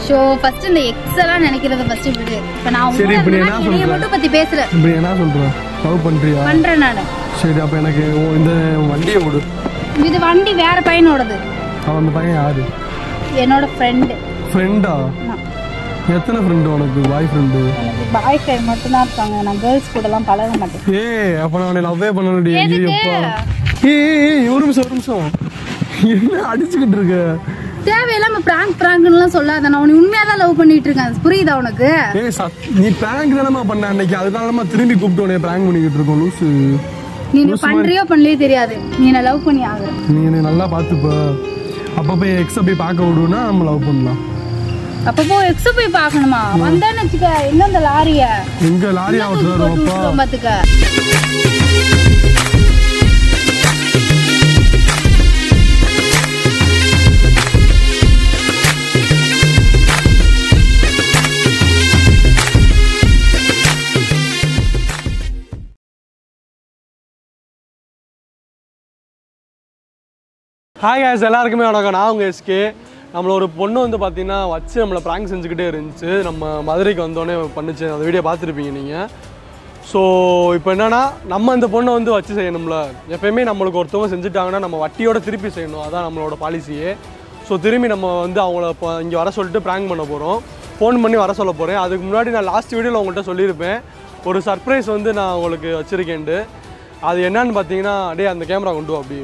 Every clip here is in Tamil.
ஷோ ஃபர்ஸ்ட் இந்த எக்ஸ் எல்லாம் நினைக்கிறத ஃபர்ஸ்ட் விடு இப்ப நான் சரி, இப்ப நீ என்ன உங்களை சொல்ற? மட்டும் பத்தி பேசுறேன் இப்படி என்ன சொல்ற லவ் பண்றியா பண்றேன் நானு சரி அப்ப எனக்கு உன் இந்த வண்டியை விடு இது வண்டி வேற பையனோடது அவன் அந்த பையன் யாரு என்னோட ஃப்ரெண்டு ஃப்ரெண்டா எத்தனை ஃப்ரெண்டு உனக்கு பாய் ஃப்ரெண்டு எனக்கு பாய் ஃப்ரெண்ட் மட்டும் தான் இருப்பாங்க நான் கேர்ள்ஸ் கூட எல்லாம் பழக மாட்டேன் ஏய் அப்ப நான் லவ்வே பண்ணணும்டி எதுக்கு? ஐயப்பா ஏய் ஏய், ஒரு நிமிஷம் ஒரு நிமிஷம் என்ன அடிச்சுக்கிட்டு இருக்க தேவையில்லாம பிராங்க் பிராங்க்லாம் சொல்லாத நான் உன்னை உண்மையா தான் லவ் பண்ணிட்டு இருக்கேன் புரியுதா உனக்கு ஏய் சத் நீ பிராங்க் தானமா பண்ண அன்னைக்கு அதனாலமா திரும்பி கூப்பிட்டு உன்னை பிராங்க் பண்ணிக்கிட்டு இருக்கோம் லூசு நீ என்ன பண்றியோ பண்ணலையோ தெரியாது நீ என்ன லவ் பண்ணி ஆகுற நீ என்னை நல்லா பார்த்துப்ப அப்ப போய் எக்ஸ போய் பார்க்க விடுனா நம்ம லவ் பண்ணலாம் அப்பப்போ எக்ஸ போய் பார்க்கணுமா வந்தேன்னு வச்சுக்க எங்க அந்த லாரிய எங்க லாரி ஆகுது அப்பா பாத்துக்க ஹாய் guys எல்லாருக்குமே வணக்கம் நான் உங்கள் எஸ்கே நம்மள ஒரு பொண்ணு வந்து பார்த்தீங்கன்னா வச்சு நம்மளை ப்ராங்க் செஞ்சுக்கிட்டே இருந்துச்சு நம்ம மதுரைக்கு வந்தோடனே பண்ணுச்சு அந்த வீடியோ பார்த்துருப்பீங்க நீங்கள் ஸோ இப்போ என்னன்னா நம்ம அந்த பொண்ணை வந்து வச்சு செய்யணும்ல எப்பயுமே நம்மளுக்கு ஒருத்தவங்க செஞ்சுட்டாங்கன்னா நம்ம வட்டியோட திருப்பி செய்யணும் அதான் நம்மளோட பாலிசியே ஸோ திரும்பி நம்ம வந்து அவங்கள இப்போ இங்கே வர சொல்லிட்டு ப்ராங்க் பண்ண போகிறோம் ஃபோன் பண்ணி வர சொல்ல போகிறேன் அதுக்கு முன்னாடி நான் லாஸ்ட் வீடியோவில் உங்கள்கிட்ட சொல்லியிருப்பேன் ஒரு சர்ப்ரைஸ் வந்து நான் உங்களுக்கு வச்சுருக்கேன்ட்டு அது என்னன்னு பார்த்தீங்கன்னா அப்படியே அந்த கேமரா கொண்டு வா அப்படி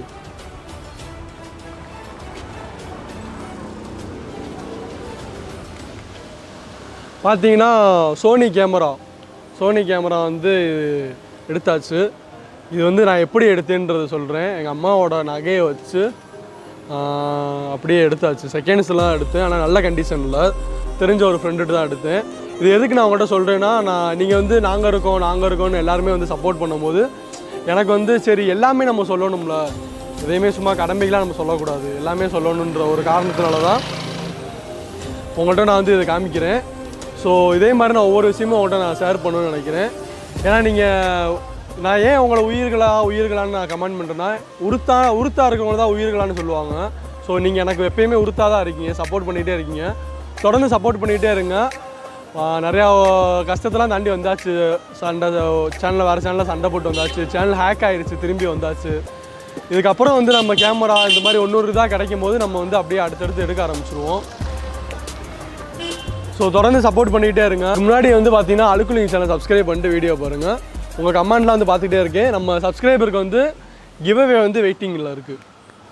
பார்த்தீங்கன்னா சோனி கேமரா சோனி கேமரா வந்து எடுத்தாச்சு இது வந்து நான் எப்படி எடுத்தேன்றது சொல்கிறேன் எங்கள் அம்மாவோட நகையை வச்சு ஆஹ், அப்படியே எடுத்தாச்சு செகண்ட்ஸ்லாம் எடுத்தேன் ஆனால் நல்ல கண்டிஷனில் தெரிஞ்ச ஒரு ஃப்ரெண்டுட்டு தான் எடுத்தேன் இது எதுக்கு நான் உங்கள்கிட்ட சொல்கிறேன்னா நான் நீங்கள் வந்து நாங்கள் இருக்கோம் நாங்கள் இருக்கோம்னு எல்லாருமே வந்து சப்போர்ட் பண்ணும்போது எனக்கு வந்து சரி எல்லாமே நம்ம சொல்லணும்ல எதையுமே சும்மா கடமைகளாக நம்ம சொல்லக்கூடாது எல்லாமே சொல்லணுன்ற ஒரு காரணத்தினால தான் உங்கள்கிட்ட நான் வந்து இதை காமிக்கிறேன் ஸோ இதே மாதிரி நான் ஒவ்வொரு விஷயமும் உங்கள்கிட்ட நான் ஷேர் பண்ணணும்னு நினைக்கிறேன் ஏன்னா நீங்கள் நான் ஏன் உங்களை உயிர்களா உயிர்களான்னு நான் கமெண்ட் பண்ணுறேன்னா உருத்தா உருத்தா இருக்கவங்க தான் உயிர்களான்னு சொல்லுவாங்க ஸோ நீங்கள் எனக்கு எப்பயுமே உருத்தா தான் இருக்கீங்க சப்போர்ட் பண்ணிகிட்டே இருக்கீங்க தொடர்ந்து சப்போர்ட் பண்ணிகிட்டே இருங்க ஆஹ் நிறையா கஷ்டத்தெல்லாம் தாண்டி வந்தாச்சு சண்டை சேனலில் வேறு சேனலில் சண்டை போட்டு வந்தாச்சு சேனல் ஹேக் ஆயிடுச்சு திரும்பி வந்தாச்சு இதுக்கப்புறம் வந்து நம்ம கேமரா இந்த மாதிரி ஒன்னொரு இதாக கிடைக்கும் போது நம்ம வந்து அப்படியே அடுத்தடுத்து எடுக்க ஆரம்பிச்சிருவோம் ஸோ தொடர்ந்து சப்போர்ட் பண்ணிகிட்டே இருங்க இதுக்கு முன்னாடி வந்து பார்த்தீங்கன்னா அழுக்குலிங் சேனல் சப்ஸ்கிரைப் பண்ணிட்டு வீடியோ பாருங்கள் உங்கள் கமெண்ட்லாம் வந்து பார்த்துக்கிட்டே இருக்கேன் நம்ம சப்ஸ்கிரைபருக்கு வந்து கிவ்அவே வந்து வெயிட்டிங்கில் இருக்குது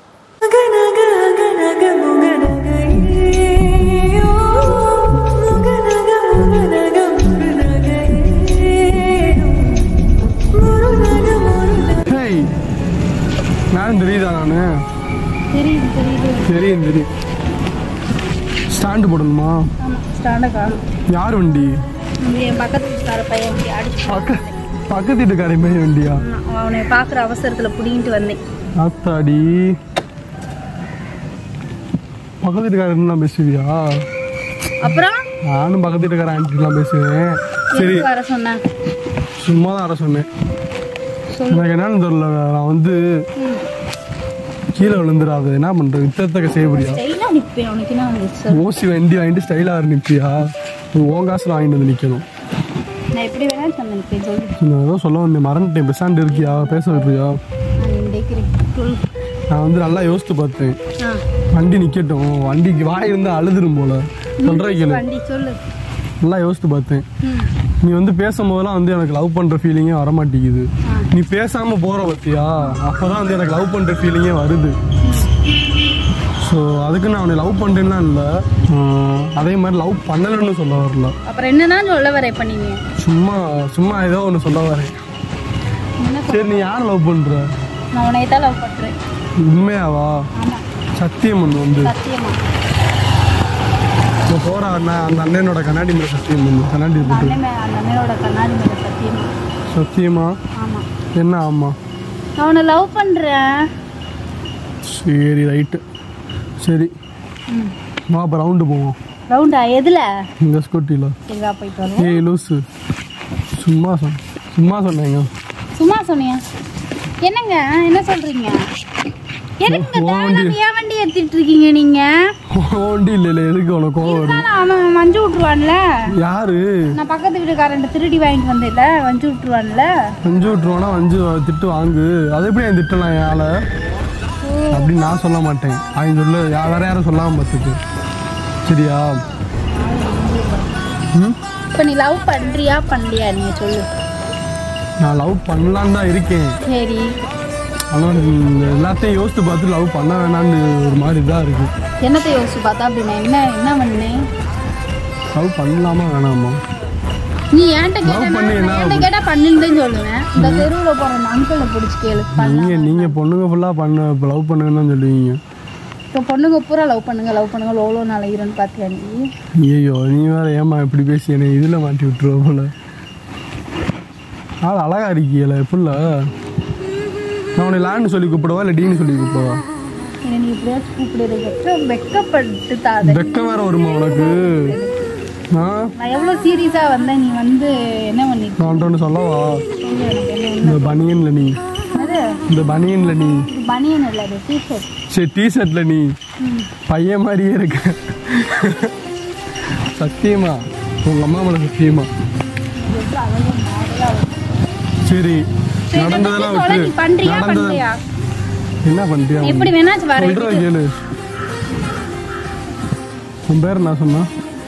ஹேய் நான் தெரியுதா நான் தெரியுது தெரியுது தெரியும் தெரியும் ஸ்டாண்டு போடணுமா ஆமா ஸ்டாண்ட காணும் யார் வண்டி இது என் பக்கத்து வீட்டுக்கார பையன் இப்படி அடிச்சு பக்க பக்கத்து வீட்டுக்காரி மாதிரி வண்டியா நான் அவனை பார்க்குற அவசரத்துல புடிங்கிட்டு வந்தேன் ஆத்தாடி பக்கத்து வீட்டுக்காரன்லாம் பேசுவியா அப்புறம் நானும் பக்கத்து வீட்டுக்கார ஆண்டிலாம் பேசுவேன் சரி எதுக்கு வர சொன்னேன் சும்மா தான் வர சொன்னேன் சொல்லு. எனக்கு என்னன்னு தெரியல நான் வந்து கீழே விழுந்துடாது என்ன பண்றது வித்தத்தக்க செய்யப்படியா ஸ்டைலாக நிற்பேன் உனக்கு என்ன வந்துச்சு ஓசி வண்டி வாங்கிட்டு ஸ்டைலாக நிற்பியா உன் காசுல வாங்கிட்டு வந்து நிற்கணும் நான் எப்படி வேணாலும் சொன்னேன் நிற்பேன் சொல்லு நான் ஏதோ சொல்ல வந்தேன் மறந்துட்டேன் பெசாண்டு இருக்கியா பேச வைப்பியா நான் நினைக்கிறேன் சொல்லு நான் வந்து நல்லா யோசித்து பார்த்தேன் ஆ வண்டி நிற்கட்டும் வண்டிக்கு வாய் இருந்தா அழுதுரும் போல சொல்ற கேளு வண்டி சொல்லு நல்லா யோசித்து பார்த்தேன் ம் நீ வந்து பேசும்போதெல்லாம் வந்து எனக்கு லவ் பண்ற ஃபீலிங்கே வர மாட்டேங்குது நீ பேசாம போற பத்தியா அப்பதான் வந்து எனக்கு லவ் பண்ற ஃபீலிங்கே வருது ஸோ அதுக்கு நான் அவனை லவ் பண்றேன்னா இல்லை அதே மாதிரி லவ் பண்ணலைன்னு சொல்ல வரல அப்புறம் என்னதான் சொல்ல வர இப்ப நீங்க சும்மா சும்மா ஏதோ ஒன்று சொல்ல வரேன் என்ன சொல்- சரி நீ யாரை லவ் பண்ற நான் உன்னை தான் லவ் பண்றேன் உண்மையாவா ஆமா சத்தியம் பண்ணு வந்து சத்தியமா இப்போ போற அண்ணன் அந்த அண்ணனோட கண்ணாடி மேல சத்தியம் பண்ணு கண்ணாடி அந்த போட்டு அண்ணன் மே- அந்த அண்ணனோட கண்ணாடி மேல சத்தியமா சத்தியமா ஆமா என்ன ஆமா நான் உன்னை லவ் பண்றேன் சரி ரைட்டு சரி வா அப்போ ரவுண்டு போவோம் ரவுண்டா எதுல இந்த ஸ்கூட்டியில் சரிவா போயிட்டு வருவோம் ஏய் லூசு சும்மா சொன்ன சும்மா சொன்னேங்க சும்மா சொன்னியா என்னங்க என்ன சொல்றீங்க எதுக்கு தேவையில்லாம ஏன் வண்டி ஏத்திட்டு இருக்கீங்க நீங்க வண்டி இல்லை இல்லை எதுக்கு உனக்கு கோவம் வருது இருந்தாலும் அவன் மஞ்சு விட்டுருவான்ல யாரு நான் பக்கத்து வீட்டுக்காரன் திருடி வாங்கிட்டு வந்தேன்ல மஞ்சு விட்டுருவான்ல வஞ்சு விட்டுருவானா வஞ்சு திட்டு வாங்கு அது எப்படி என் திட்டலாம் என் ஆளை அப்படின்னு நான் சொல்ல மாட்டேன் அவன் சொல்ல யா- வேற யாரும் சொல்லாம பார்த்துக்கு சரியா ம் இப்ப நீ லவ் பண்றியா பண்ணலையா நீங்க சொல்லு நான் லவ் பண்ணலான்னு தான் இருக்கேன் சரி ஆனால் எல்லாத்தையும் யோசித்து பார்த்து லவ் பண்ண வேணாம்னு ஒரு மாதிரி இதாக இருக்கு என்னத்தை யோசிச்சு பார்த்தா அப்படி நான் என்ன என்ன பண்ணேன் லவ் பண்ணலாமா வேணாமா நீ என்கிட்ட கேட்டா Love பண்ணி என்ன என்கிட்ட கேட்டா பண்ணுன்னு தான் சொல்லுவேன் இந்த தெருவுல போற அந்த அங்கிளை பிடிச்சி கேளு பண்ண நீங்கள் நீங்கள் பொண்ணுங்க ஃபுல்லாக பண்ண லவ் பண்ணுங்கன்னு தான் சொல்லுவீங்க இப்போ பொண்ணுங்க பூரா லவ் பண்ணுங்க லவ் பண்ணுங்க எவ்வளோ நாள் இருன்னு பார்த்தியா நீ ஐயோ நீ வேற ஏமா இப்படி பேசி என்னை இதில் மாட்டி விட்டுருவ போல ஆள் அழகா இருக்கீங்கள எப்படில நான் உன்னை லேன்னு சொல்லி கூப்பிடவா இல்லை டீன்னு சொல்லி கூப்பிடவா என்ன நீ எப்படியாச்சும் கூப்பிடுறது வெக்க வெக்கப்பட்டு தாத வெக்கம் வேற வருமா உனக்கு ஆ நான் எவ்வளோ சீரியஸா வந்தேன் நீ வந்து என்ன பண்ணிட்டு நான் ஒன்று சொல்லவா சொல்லு எனக்கு என்ன இந்த பனியன்ல நீ என்னது இந்த பனியன்ல நீ இது பனியன் இல்லை அது டிஷர்ட் சரி டிஷர்ட்ல நீ பையன் மாதிரியே இருக்க சத்தியமா உங்க அம்மா மேல சத்தியமா சரி நடந்ததெல்லாம் நீ விட்டு பண்றியா நடந்தது பண்றியா என்ன பண்றியா எப்படி வேணாச்சும் வர சொல்றத கேளு உன் பேர் என்ன சொன்னா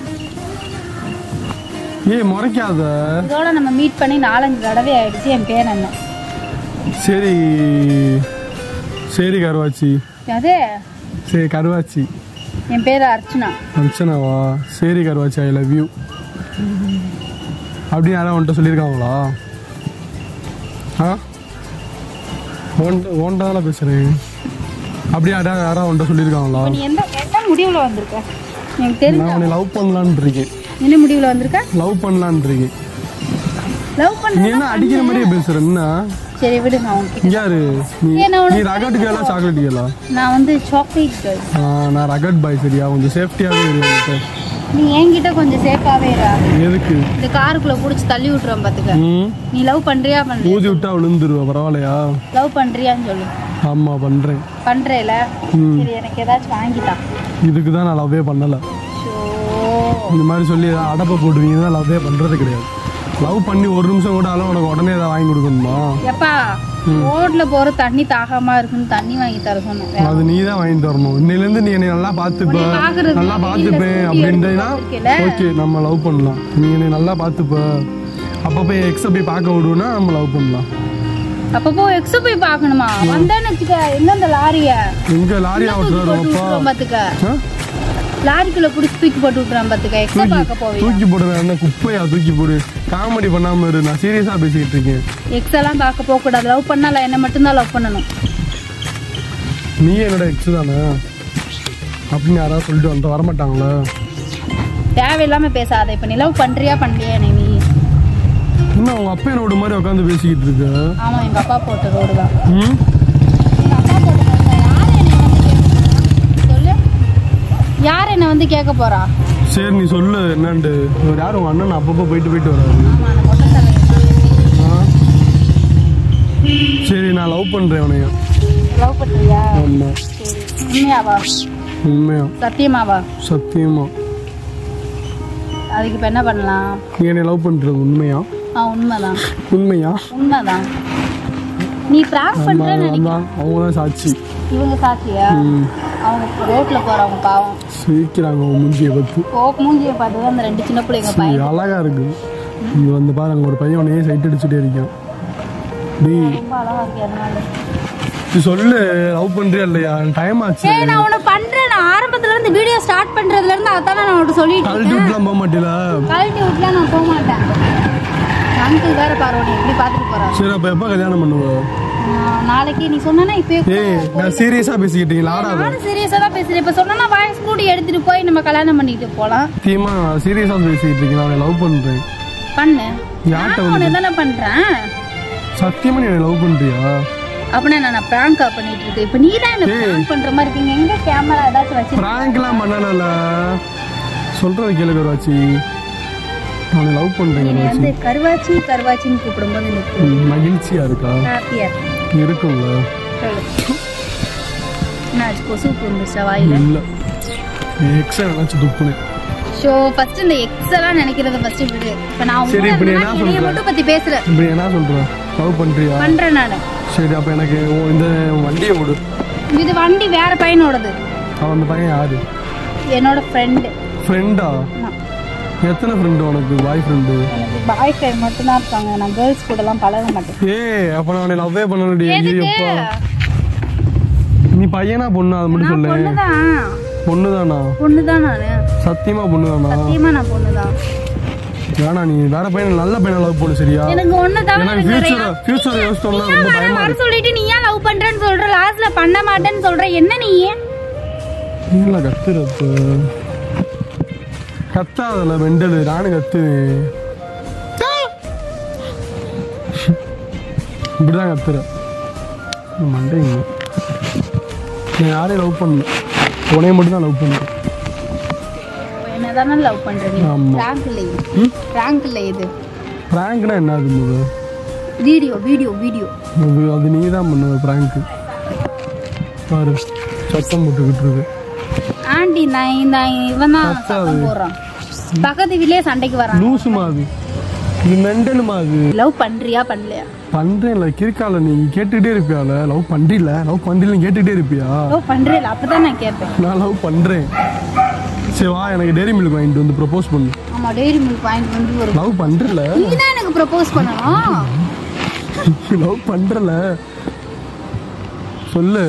ஏய் முறைக்காத இதோட நம்ம மீட் பண்ணி நாலஞ்சு தடவை ஆயிடுச்சு என் பேர் என்ன சரி சரி கருவாச்சி அது சரி கருவாச்சி என் பேர் அர்ச்சனா அர்ச்சனாவா சரி கருவாச்சி ஐ லவ் யூ அப்படின்னு யாரும் உன்கிட்ட சொல்லியிருக்காங்களா ஆ ஓன்ட்ட தானே பேசுகிறேன் அப்படி யாரா யாரா உன்கிட்ட சொல்லியிருக்காங்களா நீ எந்த எந்த முடிவில் வந்திருக்க எனக்கு தெரிஞ்ச நான் உன்னை லவ் பண்ணலான்னு இருக்கேன் என்ன முடிவில் வந்திருக்க லவ் பண்ணலான்னு இருக்கேன் லவ் பண்ண நீ என்ன அடிக்கிற மாதிரியே பேசுற என்ன சரி விடு நான் உன்கிட்ட இங்க யாரு நீ ஏன் நான் நீ ரகட் கேளா சாக்லேட் கேளா நான் வந்து சாக்லேட் கேர்ள் நான் ரகட் பாய் சரியா கொஞ்சம் சேஃப்டியாகவே இரு என்கிட்ட. நீ என்கிட்ட கொஞ்சம் சேஃபாவே இரு எதுக்கு இந்த காருக்குள்ள புடிச்சு தள்ளி விட்டுருவோம் பாத்துக்க ம் நீ லவ் பண்றியா பண்றியா ஊதி விட்டா விழுந்துருவா பரவாயில்லையா லவ் பண்றியான்னு சொல்லு ஆமா பண்றேன் பண்றேல ம் சரி எனக்கு ஏதாச்சும் வாங்கிட்டா இதுக்கு தான் நான் லவ்வே பண்ணல ஷோ இந்த மாதிரி சொல்லி ஏதாவது அடப்பை போட்டுவீங்க தான் லவ்வே பண்றது கிடையாது லவ் பண்ணி ஒரு நிமிஷம் கூட ஆளும் உனக்கு உடனே ஏதாவது வாங்கி கொடுக்கணுமா எப்பா ரோட்ல போற தண்ணி தாகமா இருக்குன்னு தண்ணி வாங்கி தர சொன்னேன் அது நீ தான் வாங்கி தரணும் இன்னையிலேருந்து நீ என்னை நல்லா பார்த்துப்ப உன்னை பார்க்கறதுக்கு நல்லா நீ பார்த்துப்பேன் இந்த அப்படின்றா scooty எடுத்துட்டு ஓகே நம்ம லவ் பண்ணலாம் நீ என்னை நல்லா பார்த்துப்ப அப்பப்போ எக்ஸை போய் பார்க்க விடுவோன்னா நம்ம லவ் பண்ணலாம் அப்பப்போ எக்ஸ போய் பார்க்கணுமா வந்தேன்னு வச்சுக்க எங்க இந்த லாரிய எங்க லாரி தூக்கி ஆட்டுறாரு போட்டு அப்பா விட்டுருவோம் பாத்துக்க ஆ? லாரிக்குள்ள புடிச்சு தூக்கி போட்டு விட்டுறான் பாத்துக்க எக்ஸ பார்க்க போவியா தூக்கி போடுவேன் என்ன குப்பையா தூக்கி போடு காமெடி பண்ணாம இரு நான் சீரியஸா பேசிட்டு இருக்கேன் எக்ஸ் எல்லாம் பார்க்க போக கூடாது லவ் பண்ணால என்ன மட்டும்தான் லவ் பண்ணணும் நீ என்னோட எக்ஸ் தானே அப்படின்னு யாராவது சொல்லிட்டு வந்து வரமாட்டாங்களா தேவையில்லாம பேசாத இப்ப நீ லவ் பண்றியா பண்ணலையா என்னை நீ என்ன உங்க அப்பா ரோடு மாதிரி உட்காந்து பேசிக்கிட்டு இருக்க ஆமா எங்க அப்பா போட்ட ரோடு தான் ம் எங்க அப்பா போட்ட ரோடு தான் யார் என்னை வந்து கேட்க போறா? சொல்லு யார் என்னை வந்து கேட்க போறா சரி நீ சொல்லு என்னன்ட்டு இவர் யார் உங்க அண்ணன் அப்பப்போ போயிட்டு போயிட்டு வராரு ஆமா அந்த மொட்டை தலைவன் தான். ஆ? சரி நான் லவ் பண்றேன் உனைய லவ் பண்றியா ஆமா சரி உண்மையாவா உண்மையா சத்தியமாவா சத்தியமா அதுக்கு இப்ப என்ன பண்ணலாம் நீ என்னை லவ் பண்றது உண்மையா ஆ உண்மைதான் உண்மையா உண்மைதான் நீ பிராங்க் ஆமா பண்றேன்னு நினைக்க அதான் அவங்க தான் சாட்சி இவங்க சாட்சியா ம் அவங்க ரோட்ல போறவங்க பாவம் சிரிக்கிறாங்க உன் மூஞ்சியை பத்து கோக் மூஞ்சியை பார்த்து அந்த ரெண்டு சின்ன பிள்ளைங்க பையன் அழகா இருக்கு இங்க வந்து பாரு அங்க ஒரு பையன் உன்னையே சைட் அடிச்சுட்டே இருக்கான் டேய் ரொம்ப அழகா இருக்கு அதனால நீ சொல்லு லவ் பண்றியா இல்லையா டைம் ஆச்சு ஏய் நான் உன்னை பண்றேன் நான் ஆரம்பத்துல இருந்து வீடியோ ஸ்டார்ட் பண்றதுல இருந்து அதான் நான் உன்கிட்ட சொல்லிட்டு கழட்டி விட்டுலாம் போக மாட்டேல கழட்டி விட்டுலாம் நான் போக மாட்டேன் அங்கிள் வேற பாரு உன்னை எப்படி பார்த்துட்டு போறாரு சரி அப்ப எப்ப கல்யாணம் பண்ணுவ ஆஹ் நாளைக்கு நீ சொன்னா இப்பயே ஏய் நான் சீரியஸா பேசிக்கிட்டீங்களா ஆடாத நானும் சீரியஸா தான் பேசுறேன் இப்ப சொன்னா வாய் ஸ்கூட்டி எடுத்துட்டு போய் நம்ம கல்யாணம் பண்ணிட்டு போலாம் சத்தியமா சீரியஸா பேசிக்கிட்டு இருக்கீங்க நான் லவ் பண்றேன் பண்ணு யார்கிட்ட நானும் உன்னை தானே பண்றேன் சத்தியமா நீ லவ் பண்றியா அப்படின்னா நான் பிராங்கா பண்ணிட்டு இருக்கேன் இப்ப நீ தான் என்ன பிராங்க் பண்ற மாதிரி இருக்கீங்க எங்க கேமரா ஏதாச்சும் வச்சு பிராங்க்லாம் பண்ணல சொல்றது கேளு கருவாச்சி நான் லவ் பண்றேன் நீ கருவாச்சி வந்து கருவாச்சி கருவாச்சின்னு கூப்பிடும்போது எனக்கு ம், மகிழ்ச்சியா இருக்கா ஹாப்பியா இருக்கும்ல சொல்லு என்ன ஆச்சு கொசு பூந்துச்சா வாயில இல்லை எக்ஸா நினச்சி துப்புனேன் ஷோ ஃபர்ஸ்ட் இந்த எக்ஸ் எல்லாம் நினைக்கிறத ஃபர்ஸ்ட் விடு இப்ப நான் சரி, இப்ப நீ என்ன உங்களை சொல்ற? மட்டும் பத்தி பேசுறேன் இப்படி என்ன சொல்ற லவ் பண்றியா பண்றேன் நானு சரி அப்போ எனக்கு உன் இந்த வண்டியை விடு இது வண்டி வேற பையனோடது அவன் அந்த பையன் யாரு என்னோட ஃப்ரெண்டு ஃப்ரெண்டா எத்தனை ஃப்ரெண்டு உனக்கு பாய் ஃப்ரெண்டு எனக்கு பாய் ஃப்ரெண்ட் மட்டும் தான் இருக்காங்க நான் கேர்ள்ஸ் கூட எல்லாம் பழக மாட்டேன் ஏய் அப்போ நான் லவ்வே பண்ணலடி எதுக்கு ஐயப்பா நீ பையனா பொண்ணா அது மட்டும் சொல்லு பொண்ணுதான் பொண்ணுதானா பொண்ணுதான் நானு சத்தியமா பொண்ணுதானா சத்தியமா நான் பொண்ணுதான் வேணா நீ வேற பையன் நல்ல பையனை லவ் பண்ணு சரியா எனக்கு ஒண்ணு தவிர எனக்கு எனக்கு ஃபியூச்சர் ஃபியூச்சர் யோசிச்சோம்னா நீயா ரொம்ப வர பயமா வர சொல்லிட்டு நீ ஏன் லவ் பண்றேன்னு சொல்ற லாஸ்ட்ல பண்ண மாட்டேன்னு சொல்ற என்ன நீ இல்ல கத்துறது கத்தாதல மெண்டல் நானும் கத்து இப்படிதான் கத்துற மண்டைங்க நான் யாரையும் லவ் பண்ணல உனைய மட்டும் தான் லவ் பண்ணேன் என்னதானே லவ் பண்ற நீ ஆமா. பிராங்க் இல்ல இது ம் பிராங்க் இல்ல இது ப்ராங்க்னா என்ன அது முதல் வீடியோ வீடியோ வீடியோ அது அது நீ தான் பண்ணுவ ப்ராங்க்கு பாரு சத்தம் போட்டுக்கிட்டு இருக்கு ஆண்டி நான் இந்த இவன் தான் கத்தாது. சத்தம் போடுறான் பக்கத்து வீட்லயே சண்டைக்கு வரான் லூசுமா அது இது மெண்டலுமா அது லவ் பண்றியா பண்ணலையா பண்றேன்ல கிறுக்கால நீ கேட்டுக்கிட்டே இருப்பியால லவ் பண்றீல லவ் பண்றீல கேட்டுக்கிட்டே இருப்பியா லவ் பண்றேல அப்பதான் நான் கேட்பேன் நான் லவ் பண்றேன் சரி வா எனக்கு டெய்ரி மில்க் வாங்கிட்டு வந்து ப்ரப்போஸ் பண்ணு ஆமா டெய்ரி மில்க் வாங்கிட்டு வந்து ஒரு லவ் பண்றல நீ தான் எனக்கு ப்ரப்போஸ் பண்ணணும் லவ் பண்றல சொல்லு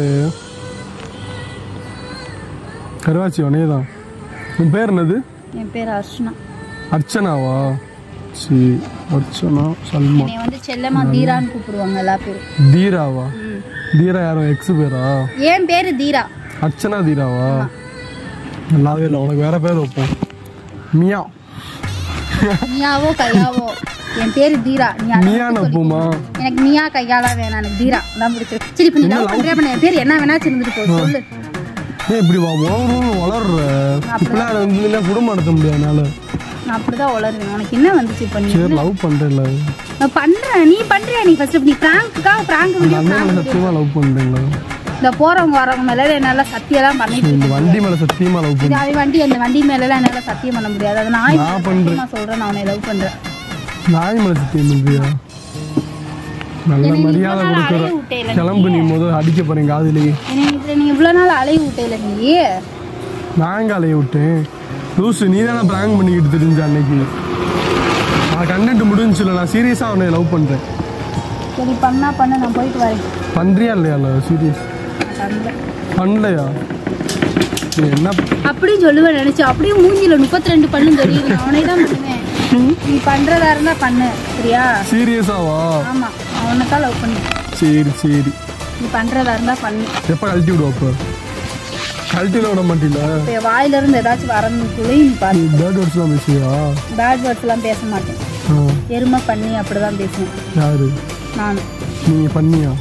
கருவாச்சி உனே தான் உன் பேர் என்னது என் பேர் அர்ச்சனா அர்ச்சனாவா சரி அர்ச்சனா சல்மா என்னை வந்து செல்லமா தீரான்னு கூப்பிடுவாங்க எல்லா பேரும் தீராவா ம். தீரா யாரும் எக்ஸ் பேரா என் பேரு தீரா அர்ச்சனா தீராவா நல்லாவே இல்லை உனக்கு வேற பேர் வைப்போம் மியா நீயாவோ கையாவோ என் பேரு தீரா நீ அதை மியா மட்டும் சொல்லி- நப்புமா எனக்கு நீயா கையாலாம் வேணாம் எனக்கு தீரா தான் பிடிச்சிருக்கு சரி இப்ப நீ லவ் பண்றியா பண்ண என் பேர் என்ன வேணாச்சும் இருந்துட்டு போ சொல்லு ஏன் இப்படி வா உலகம் வளர்ற இப்படிலாம் வந்து இல்லை குடும்பம் நடத்த முடியாது என்னால நான் அப்படிதான் வளருவேன் உனக்கு என்ன வந்துச்சு இப்ப நீ சரி லவ் பண்றேன்ல நான் பண்றேன் நீ பண்றியா நீ ஃபர்ஸ்ட் நீ பிராங்க்குக்காக பிராங்க் அந்த வீடியோ அண்ணன் மேல சத்தியமா லவ் பண்றீங்களா இந்த போறவங்க வரவங்க மேல என்னால சத்தியெல்லாம் பண்ணிட்டு இந்த வண்டி மேல சத்தியமா லவ் இது பண்ண அது வண்டி அந்த வண்டி மேல எல்லாம் என்னால சத்தியம் பண்ண முடியாது அதை நான் நான் பண்றேன் நான் சொல்றேன் நான் உன்னை லவ் பண்றேன் நாய் மேல சத்தியம் பண்றியா நல்ல என்னை நீ மரியாதை இவ்வளவு நாள் கொடுக்குற அலைய விட்டேல கிளம்பு நீ முதல் அடிக்க போறேன் காதுலயே என்னை இதுல நீ இவ்வளவு நாள் அலைய விட்டேல நீ நான் அலைய விட்டேன் லூசு நீ தானே பிராங்க் பண்ணிக்கிட்டு தெரிஞ்ச அன்னைக்கு நான் கண்டென்ட் முடிஞ்சுல நான் சீரியஸா அவனை லவ் பண்றேன் சரி பண்ணா பண்ண நான் போயிட்டு வரேன் பண்றியா இல்லையா சீரியஸ் நான் பண்றேன். பண்ணலையா நீ என்ன அப்படியும் சொல்லுவேன் நினைச்சு அப்படியே மூஞ்சில முப்பத்தி ரெண்டு பண்ணு தெரியுது நான் அவனே தான் பண்ணுவேன் நீ பண்றதா இருந்தா பண்ணு சரியா சீரியஸாவா ஆமா அவனை தான் லவ் பண்ணு சரி சரி நீ பண்றதா இருந்தா பண்ணு எப்போ கழட்டி விடுவா அப்போ கழட்டில விட மாட்டீங்களா இப்ப என் வாயில இருந்து ஏதாச்சும் வரணுக்குள்ளே நீ பாரு நீ பேர்ட் வேர்ட்ஸ்லாம் பேசுவியா பேட் வேர்ட்ஸ் எல்லாம் பேச மாட்டேன் ஆ எருமை பண்ணி அப்படிதான் பேசுவேன் யாரு நான் நீங்க பண்ணியா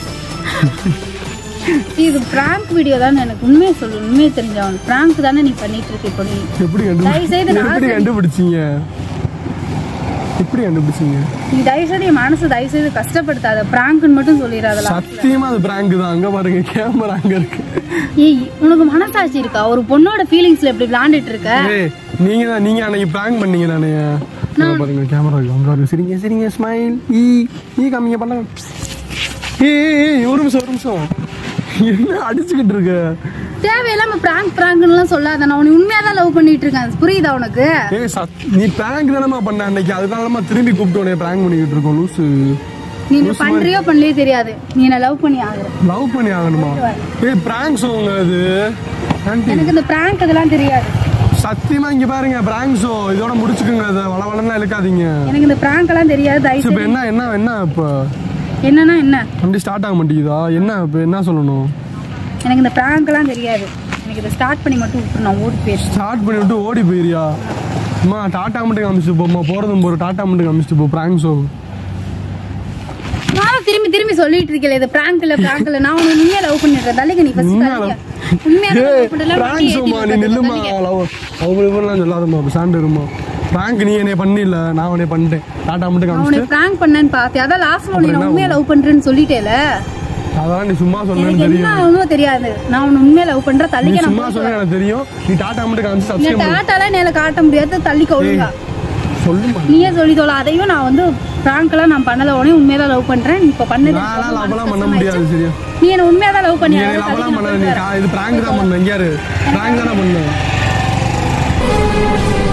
இது பிராங்க் வீடியோ தானே எனக்கு உண்மையை சொல்லு உண்மையை தெரிஞ்சவன் பிராங்க் தானே நீ பண்ணிட்டு இருக்க இப்போ நீ எப்படி தயவு செய்து கண்டுபிடி நான் எப்படி கண்டுபிடிச்சீங்க எப்படி கண்டுபிடிச்சீங்க நீ தயவு செய்து என் மனசு தயவு செய்து கஷ்டப்படுத்தாத பிராங்க்னு மட்டும் சொல்லிடாதல சத்தியமா அது பிராங்க் தான் அங்க பாருங்க கேமரா அங்க இருக்கு ஏய் உனக்கு மனசாட்சி இருக்கா ஒரு பொண்ணோட ஃபீலிங்ஸ்ல எப்படி விளையாண்டுட்டு இருக்க ஏய் நீங்க தான் நீங்க அன்னைக்கு பிராங்க் பண்ணீங்க நானே அங்க பாருங்க கேமரா இருக்கு அங்க பாருங்க சிரிங்க சிரிங்க ஸ்மைல் ஈ ஈ காமிங்க பண்ண ஏய் ஏய், ஏய் ஒரு நிமிஷம் ஒரு நிமிஷம் என்ன அடிச்சுக்கிட்டு இருக்க தேவையில்லாம பிராங்க் பிராங்க்னுலாம் சொல்லாத நான் உன்னை உண்மையா தான் லவ் பண்ணிட்டு இருக்கேன் புரியுதா உனக்கு ஏய் சத் நீ பிராங்க் தானமா பண்ண அன்னைக்கு அதனாலமா திரும்பி கூப்பிட்டு உடனே பிராங்க் பண்ணிக்கிட்டு இருக்கோம் லூசு நீ என்ன பண்றியோ பண்ணலையோ தெரியாது நீ என்ன லவ் பண்ணி ஆகுற லவ் பண்ணி ஆகணுமா ஏய் பிராங்க் சோங்க அது ஆண்டி எனக்கு இந்த பிராங்க் அதெல்லாம் தெரியாது சத்தியமா இங்க பாருங்க பிராங்க் ஷோ இதோட முடிச்சுக்குங்க அதை வள வளன்னா இழுக்காதீங்க எனக்கு இந்த பிராங்க் எல்லாம் தெரியாது தயவு சரி, இப்ப செய்து என்ன என்ன என்ன இப்போ என்னன்னா என்ன வண்டி ஸ்டார்ட் ஆக மாட்டேங்குதா என்ன இப்போ என்ன சொல்லணும் எனக்கு இந்த பிராங்க் எல்லாம் தெரியாது எனக்கு இதை ஸ்டார்ட் பண்ணி மட்டும் விட்டு நான் ஓடி போயிருக்கேன் ஸ்டார்ட் பண்ணி விட்டு ஓடி போயிரியா அம்மா டாட்டா மட்டும் காமிச்சிட்டு போம்மா போகிறதும் போகிற டாட்டா மட்டும் காமிச்சிட்டு போ பிராங்க் ஷோ நானும் திரும்பி திரும்பி சொல்லிட்டு இருக்கல இது பிராங்க் இல்ல பிராங்க் இல்ல நான் உன்னை உண்மையா லவ் பண்ணிருக்கேன் தள்ளிக்க நீ ஃபர்ஸ்ட் உண்மையா தள்ளிக்க உண்மையா லவ் பண்ணல பிராங்க் ஷோமா நீ நில்லுமா லவ் அவங்க இவரெல்லாம் சொல்லாதம்மா சாண்டு இருமா பிராங்க் நீ என்னைய பண்ணில நான் உன்னை பண்ணிட்டேன் டாட்டா மட்டும் நான் காமிச்சிட்டு உன்னை பிராங்க் பண்ணேன்னு பார்த்தேன் அதான் லாஸ்ட் ஒன்று நான் உண்மையா லவ் பண்றேன்னு சொல்லிட்டேல அதான் நீ சும்மா எனக்கு சொன்னேன்னு என்ன தெரியும் ஆகணும் தெரியாது நான் உன்னை உண்மையை லவ் பண்ற நீ தள்ளிக்க நான் சும்மா சொன்ன எனக்கு தெரியும் நீ டாட்டா மட்டும் காமிச்சு இந்த சப்ஸ்கிரைப் பண்ணு டாட்டாலாம் என்னால காட்ட முடியாது தள்ளிக்க ஒழுங்கா சொல்லுமா நீயே சொல்லி தோல அதையும் நான் வந்து பிராங்க்லாம் நான் பண்ணல உடனே உண்மையா தான் லவ் பண்றேன் இப்ப பண்ணது எனக்கு நான்லாம் ரொம்ப லவ்லாம் பண்ண மனசு முடியாது கஷ்டமாயிடுச்சு. சரியா நீ என்ன உண்மையா தான் லவ் நீ பண்ணி எனக்கு லவ்லாம் பண்ண நீ கா- இது பிராங்க் தான் பண்ண எங்கேயாரு பிராங்க் தானே பண்ண